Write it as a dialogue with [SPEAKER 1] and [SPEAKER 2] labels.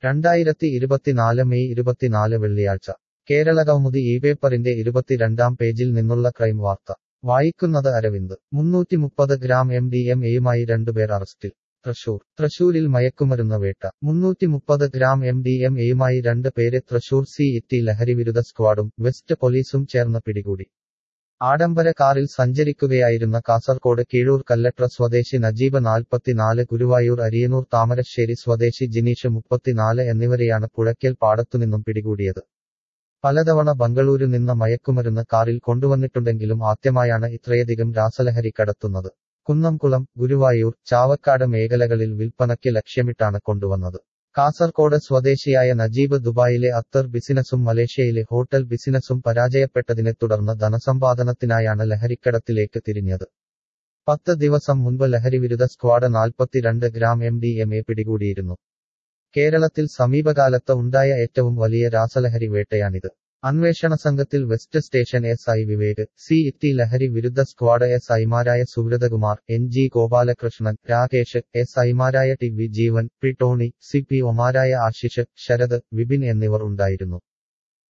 [SPEAKER 1] രണ്ടായിരത്തി ഇരുപത്തിനാല് മെയ് ഇരുപത്തിനാല് വെള്ളിയാഴ്ച കേരള കൗമുദി ഈ പേപ്പറിന്റെ ഇരുപത്തിരണ്ടാം പേജിൽ നിന്നുള്ള ക്രൈം വാർത്ത വായിക്കുന്നത് അരവിന്ദ് മുന്നൂറ്റി മുപ്പത് ഗ്രാം എം ഡി എം എയുമായി രണ്ടുപേർ അറസ്റ്റിൽ തൃശൂർ തൃശൂരിൽ മയക്കുമരുന്ന് വേട്ട മുന്നൂറ്റി മുപ്പത് ഗ്രാം എം ഡി എം എയുമായി രണ്ട് പേരെ തൃശൂർ സി ഇറ്റി ലഹരിവിരുദ്ധ സ്ക്വാഡും വെസ്റ്റ് പോലീസും ചേർന്ന് പിടികൂടി ആഡംബര കാറിൽ സഞ്ചരിക്കുകയായിരുന്ന കാസർകോട് കീഴൂർ കല്ലട്ര സ്വദേശി നജീബ് നാൽപ്പത്തിനാല് ഗുരുവായൂർ അരിയനൂർ താമരശ്ശേരി സ്വദേശി ജിനീഷ് മുപ്പത്തിനാല് എന്നിവരെയാണ് പുഴയ്ക്കൽ പാടത്തുനിന്നും പിടികൂടിയത് പലതവണ ബംഗളൂരു നിന്ന് മയക്കുമരുന്ന് കാറിൽ കൊണ്ടുവന്നിട്ടുണ്ടെങ്കിലും ആദ്യമായാണ് ഇത്രയധികം രാസലഹരി കടത്തുന്നത് കുന്നംകുളം ഗുരുവായൂർ ചാവക്കാട് മേഖലകളിൽ വിൽപ്പനയ്ക്ക് ലക്ഷ്യമിട്ടാണ് കൊണ്ടുവന്നത് കാസർകോട് സ്വദേശിയായ നജീബ് ദുബായിലെ അത്തർ ബിസിനസും മലേഷ്യയിലെ ഹോട്ടൽ ബിസിനസും പരാജയപ്പെട്ടതിനെ തുടർന്ന് ധനസമ്പാദനത്തിനായാണ് ലഹരിക്കടത്തിലേക്ക് തിരിഞ്ഞത് പത്ത് ദിവസം മുൻപ് ലഹരിവിരുദ്ധ സ്ക്വാഡ് നാൽപ്പത്തിരണ്ട് gram M D M A പിടികൂടിയിരുന്നു കേരളത്തിൽ സമീപകാലത്ത് ഉണ്ടായ ഏറ്റവും വലിയ രാസലഹരി വേട്ടയാണിത് അന്വേഷണ സംഘത്തിൽ West station S I Vivek C ഇറ്റി ലഹരി വിരുദ്ധ സ്ക്വാഡ് എസ് ഐമാരായ Subrathakumar N G Gopalakrishnan Rakesh S ഐമാരായ T V Jeevan P Tony C P ഒമാരായ ആശിഷ് ശരത് വിപിൻ എന്നിവർ ഉണ്ടായിരുന്നു